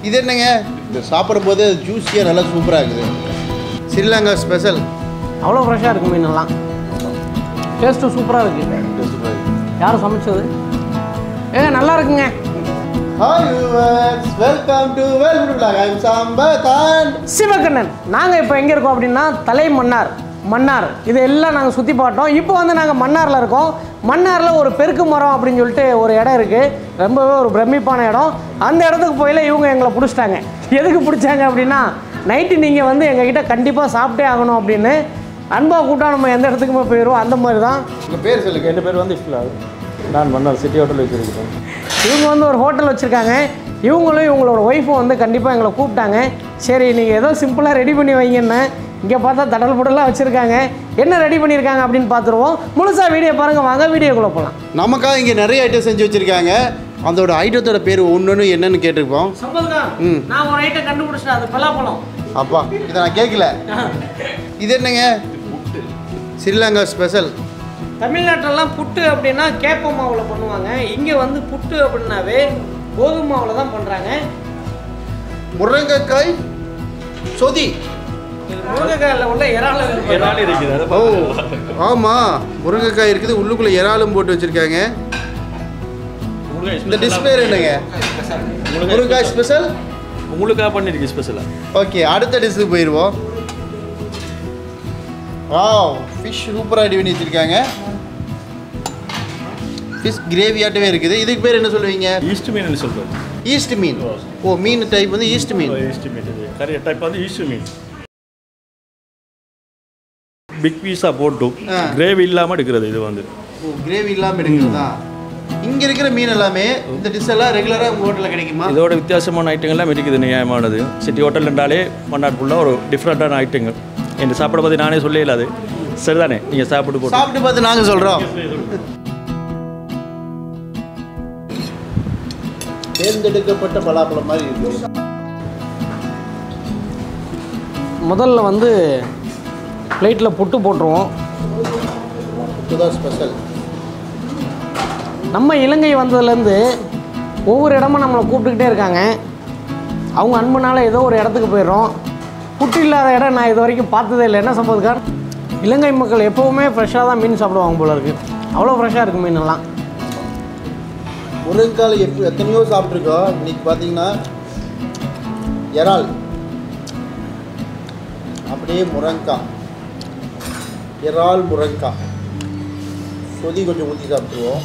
இது என்னங்க இந்த சாப்பிடும்போது ஜூஸியாக நல்லா சூப்பராக இருக்குது ஸ்ரீலங்கா ஸ்பெஷல் அவ்வளோ ஃப்ரெஷ்ஷாக இருக்குது மீனெல்லாம் டேஸ்ட்டு சூப்பராக இருக்குது யார் சமைச்சது ஏங்க நல்லா இருக்குங்க hi viewers welcome to welcome to I am Sambathan Sivakannan நாங்கள் இப்போ எங்கே இருக்கோம் அப்படின்னா தலை மன்னார் மன்னார் இது எல்லாம் நாங்கள் சுற்றி பார்த்தோம் இப்போ வந்து நாங்கள் மன்னாரில் இருக்கோம் மன்னாரில் ஒரு பெருக்கு மரம் அப்படின்னு சொல்லிட்டு ஒரு இடம் இருக்குது ரொம்பவே ஒரு பிரமிப்பான இடம் அந்த இடத்துக்கு போயில இவங்க எங்களை பிடிச்சிட்டாங்க எதுக்கு பிடிச்சாங்க அப்படின்னா நைட்டு நீங்கள் வந்து எங்ககிட்ட கண்டிப்பாக சாப்பிட்டே ஆகணும் அப்படின்னு அன்பா கூட்டா நம்ம எந்த இடத்துக்குமே போயிடுவோம் அந்த மாதிரி தான் உங்கள் பேர் சொல்லுங்க என் பேர் வந்து இஃப்லால் நான் மன்னார் சிட்டி ஹோட்டல் வச்சுருக்கேன் இவங்க வந்து ஒரு ஹோட்டல் வச்சுருக்காங்க இவங்களும் இவங்களோட ஒய்ஃபும் வந்து கண்டிப்பாக எங்களை கூப்பிட்டாங்க சரி நீங்கள் ஏதோ சிம்பிளாக ரெடி பண்ணி வைங்கன்னு இங்கே பார்த்தா தடல் புடலாக வச்சுருக்காங்க என்ன ரெடி பண்ணியிருக்காங்க அப்படின்னு பார்த்துருவோம் முழுசாக வீடியோ பாருங்கள் வாங்க வீடியோக்குள்ளே போகலாம் நமக்காக இங்கே நிறைய ஐட்டம் செஞ்சு வச்சுருக்காங்க அதோட ஐட்டத்தோட பேர் ஒன்று என்னன்னு கேட்டிருப்போம் ம். நான் ஒரு ஐட்டம் கண்டுபிடிச்சிட்டேன் அது பலாப்பழம் அப்பா இதை நான் கேட்கல இது என்னங்க ஸ்ரீலங்கா ஸ்பெஷல் தமிழ்நாட்டிலலாம் புட்டு அப்படின்னா கேப்ப மாவில் பண்ணுவாங்க இங்கே வந்து புட்டு அப்படின்னாவே கோதுமை மாவில் தான் பண்ணுறாங்க முருங்கைக்காய் சொதி இது முருங்கைக்காயில் உள்ள இறால நாள் இருக்குது அதை ஓ ஆமாம் முருங்கைக்காய் இருக்குது உள்ளுக்குள்ளே இறாலும் போட்டு வச்சுருக்காங்க இந்த டிஷ் பேர் என்னங்க முருங்கைக்காய் ஸ்பெஷல் உங்களுக்காக பண்ணியிருக்கு ஸ்பெஷலாக ஓகே அடுத்த டிஷ்ஷுக்கு போயிடுவோம் ஆ ஃபிஷ் சூப்பராக ரெடி பண்ணி வச்சுருக்காங்க ஃபிஷ் கிரேவியாட்டவே இருக்குது இதுக்கு பேர் என்ன சொல்லுவீங்க ஈஸ்ட் மீன் சொல்கிறோம் ஈஸ்ட் மீன் ஓ மீன் டைப் வந்து ஈஸ்ட் மீன் ஈஸ்ட் மீன் இது கறி டைப் வந்து ஈஸ்ட் மீன் பிக் பீஸாக போட்டு ஆ. கிரேவி இல்லாமல் எடுக்கிறது இது வந்து ஓ கிரேவி இல்லாமல் எடுக்கிறதா இங்கே இருக்கிற மீன் எல்லாமே இந்த டிஷ் எல்லாம் ரெகுலராக உங்கள் ஹோட்டலில் கிடைக்குமா இதோட வித்தியாசமான ஐட்டங்கள்லாம் இருக்குது நியாயமானது சிட்டி ஹோட்டல் என்றாலே மன்னார் ஃபுல்லாக ஒரு டிஃப்ரெண்ட்டான ஐட்டங்கள் என் சாப்பிட பற்றி நானே சொல்லவே இல்லாது சரிதானே நீங்கள் சாப்பிட்டு போட்டு சாப்பிட்டு பார்த்து நாங்கள் சொல்கிறோம் தேர்ந்தெடுக்கப்பட்ட பலாப்பழம் மாதிரி இருக்கு முதல்ல வந்து பிளேட்டில் புட்டு போட்டுருவோம் இதுதான் ஸ்பெஷல் நம்ம இலங்கை வந்ததுலேருந்து ஒவ்வொரு இடமா நம்மளை கூப்பிட்டுக்கிட்டே இருக்காங்க அவங்க அன்புனால ஏதோ ஒரு இடத்துக்கு போயிடுறோம் புட்டு இல்லாத இடம் நான் இது வரைக்கும் பார்த்ததே இல்லை என்ன சம்பவத்துக்கார் இலங்கை மக்கள் எப்போவுமே ஃப்ரெஷ்ஷாக தான் மீன் சாப்பிடுவாங்க போல இருக்குது அவ்வளோ ஃப்ரெஷ்ஷாக இருக்குது மீன் எல்லாம் முருங்கைக்காய் எப்போ எத்தனையோ சாப்பிட்ருக்கோம் இன்னைக்கு பார்த்தீங்கன்னா இறால் அப்படியே முருங்காய் இறால் முருங்காய் சொதி கொஞ்சம் ஊற்றி சாப்பிட்ருவோம்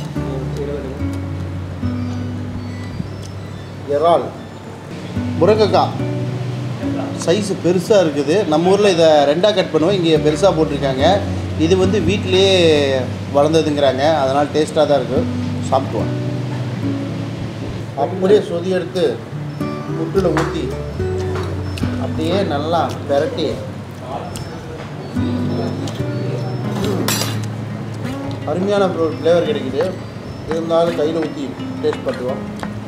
இறால் முருங்கைக்காய் சைஸு பெருசாக இருக்குது நம்ம ஊரில் இதை ரெண்டாக கட் பண்ணுவோம் இங்கே பெருசாக போட்டிருக்காங்க இது வந்து வீட்டிலேயே வளர்ந்ததுங்கிறாங்க அதனால் டேஸ்ட்டாக தான் இருக்குது சாப்பிடுவோம் அப்படியே சொதி எடுத்து புட்டில் ஊற்றி அப்படியே நல்லா பெரட்டி அருமையான ஒரு ஃப்ளேவர் கிடைக்குது இருந்தாலும் கையில் ஊற்றி டேஸ்ட் பண்ணுவோம்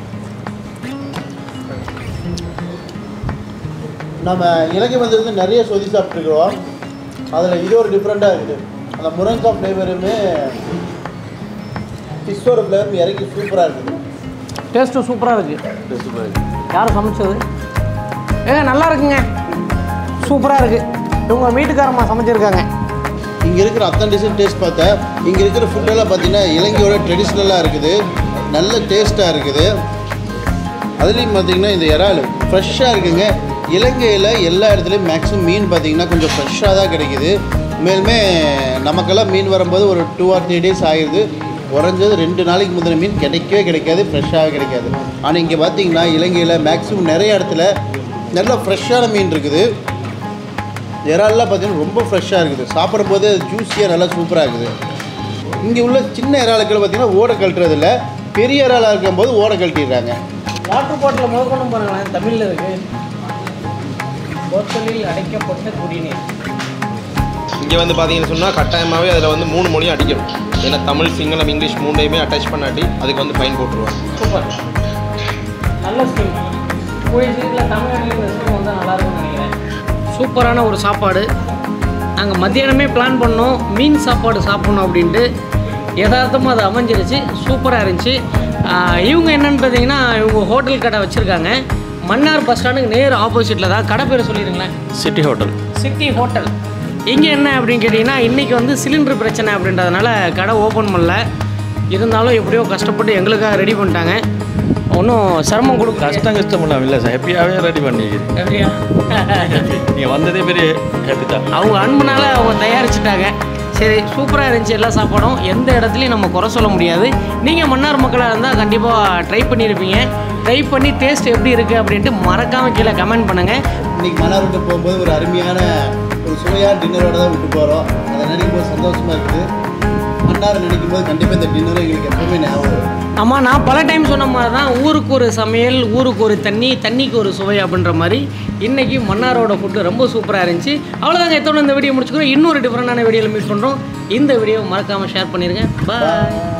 நம்ம இலங்கை வந்ததுக்கு நிறைய சொதி சாப்பிட்ருக்குறோம் அதில் இது ஒரு டிஃப்ரெண்ட்டாக இருக்குது அந்த முருங்கைக்காய் ஃப்ளேவருமே ஃபிஷ்ஷோட ஃப்ளேவர் இறக்கி சூப்பராக இருக்குது டேஸ்ட்டு சூப்பராக இருக்குது யார் சமைச்சது ஏங்க நல்லா இருக்குங்க சூப்பராக இருக்குது இவங்க வீட்டுக்காரம்மா சமைச்சிருக்காங்க இங்கே இருக்கிற அத்தனை டிஷன் டேஸ்ட் பார்த்தேன் இங்கே இருக்கிற ஃபுட்டெல்லாம் பார்த்தீங்கன்னா இலங்கையோட ட்ரெடிஷ்னலாக இருக்குது நல்ல டேஸ்ட்டாக இருக்குது அதுலேயும் பார்த்தீங்கன்னா இந்த இறால் ஃப்ரெஷ்ஷாக இருக்குங்க இலங்கையில் எல்லா இடத்துலையும் மேக்ஸிமம் மீன் பார்த்தீங்கன்னா கொஞ்சம் ஃப்ரெஷ்ஷாக தான் கிடைக்குது மேலுமே நமக்கெல்லாம் மீன் வரும்போது ஒரு டூ ஆர் த்ரீ டேஸ் ஆகிடுது குறைஞ்சது ரெண்டு நாளைக்கு முந்தின மீன் கிடைக்கவே கிடைக்காது ஃப்ரெஷ்ஷாக கிடைக்காது ஆனால் இங்கே பார்த்தீங்கன்னா இலங்கையில் மேக்ஸிமம் நிறைய இடத்துல நல்ல ஃப்ரெஷ்ஷான மீன் இருக்குது இறால்லாம் பார்த்தீங்கன்னா ரொம்ப ஃப்ரெஷ்ஷாக இருக்குது சாப்பிடும்போது ஜூஸியாக நல்லா சூப்பராக இருக்குது இங்கே உள்ள சின்ன இறாலுக்கள் பார்த்தீங்கன்னா ஓடை கழட்டுறதில்ல பெரிய இறாலாக இருக்கும்போது ஓடை கழட்டிடுறாங்க வாட்டர் பாட்டில் முதற்கொண்டு பாருங்களேன் தமிழில் இருக்குது போத்தலில் அடைக்கப்பட்ட குடிநீர் இங்கே வந்து பார்த்தீங்கன்னு சொன்னால் கட்டாயமாகவே அதில் வந்து மூணு மொழியும் அடிக்கணும் ஏன்னா தமிழ் சிங்களம் இங்கிலீஷ் மூணையுமே அட்டாச் பண்ணாட்டி அதுக்கு வந்து ஃபைன் போட்டுருவாங்க சூப்பர் நல்ல ஸ்கீம் கூடிய சீக்கிரத்தில் தமிழ்நாட்டில் இந்த ஸ்கீம் வந்து நல்லா இருக்கும்னு நினைக்கிறேன் சூப்பரான ஒரு சாப்பாடு நாங்கள் மத்தியானமே பிளான் பண்ணோம் மீன் சாப்பாடு சாப்பிட்ணும் அப்படின்ட்டு யதார்த்தமாக அது அமைஞ்சிருச்சு சூப்பராக இருந்துச்சு ஆஹ் இவங்க என்னன்னு பார்த்தீங்கன்னா இவங்க ஹோட்டல் கடை வச்சுருக்காங்க மன்னார் பஸ் ஸ்டாண்டுக்கு நேர் ஆப்போசிட்டில் தான் கடை பேர் சொல்லிடுங்களேன் சிட்டி ஹோட்டல் சிட்டி ஹோட்டல் இங்கே என்ன அப்படின்னு கேட்டிங்கன்னா இன்றைக்கி வந்து சிலிண்டர் பிரச்சனை அப்படின்றதுனால கடை ஓப்பன் பண்ணல இருந்தாலும் எப்படியோ கஷ்டப்பட்டு எங்களுக்காக ரெடி பண்ணிட்டாங்க ஒன்றும் சிரமம் கொடுக்க கஷ்டம் கஷ்டம் இல்லாமல் இல்லை சார் ஹாப்பியாகவே ரெடி பண்ணிக்கிறேன் எப்படியா நீங்கள் வந்ததே பெரிய ஹாப்பி தான் அவங்க அன்புனால அவங்க தயாரிச்சிட்டாங்க சரி சூப்பராக இருந்துச்சு எல்லா சாப்பாடும் எந்த இடத்துலையும் நம்ம குறை சொல்ல முடியாது நீங்கள் மன்னார் மக்களாக இருந்தால் கண்டிப்பாக ட்ரை பண்ணியிருப்பீங்க ட்ரை பண்ணி டேஸ்ட் எப்படி இருக்குது அப்படின்ட்டு மறக்காமல் கீழே கமெண்ட் பண்ணுங்கள் இன்னைக்கு மன்னார் விட்டு போகும்போது ஒரு அருமையான ஒரு சுவையான டின்னரோட தான் விட்டு போகிறோம் அதை நினைக்கும் போது சந்தோஷமாக இருக்குது மன்னார் நினைக்கும் போது கண்டிப்பாக இந்த டின்னர் எங்களுக்கு எப்பவுமே ஞாபகம் வரும் ஆமாம் நான் பல டைம் சொன்ன மாதிரி தான் ஊருக்கு ஒரு சமையல் ஊருக்கு ஒரு தண்ணி தண்ணிக்கு ஒரு சுவை அப்படின்ற மாதிரி இன்றைக்கி மன்னாரோட ஃபுட்டு ரொம்ப சூப்பராக இருந்துச்சு அவ்வளோதாங்க எத்தோட இந்த வீடியோ முடிச்சுக்கிறோம் இன்னொரு டிஃப்ரெண்டான வீடியோவில் மீட் பண்ணுறோம் இந்த வீடியோ மறக்காமல் ஷேர் பண்ணிடுங்க பாய்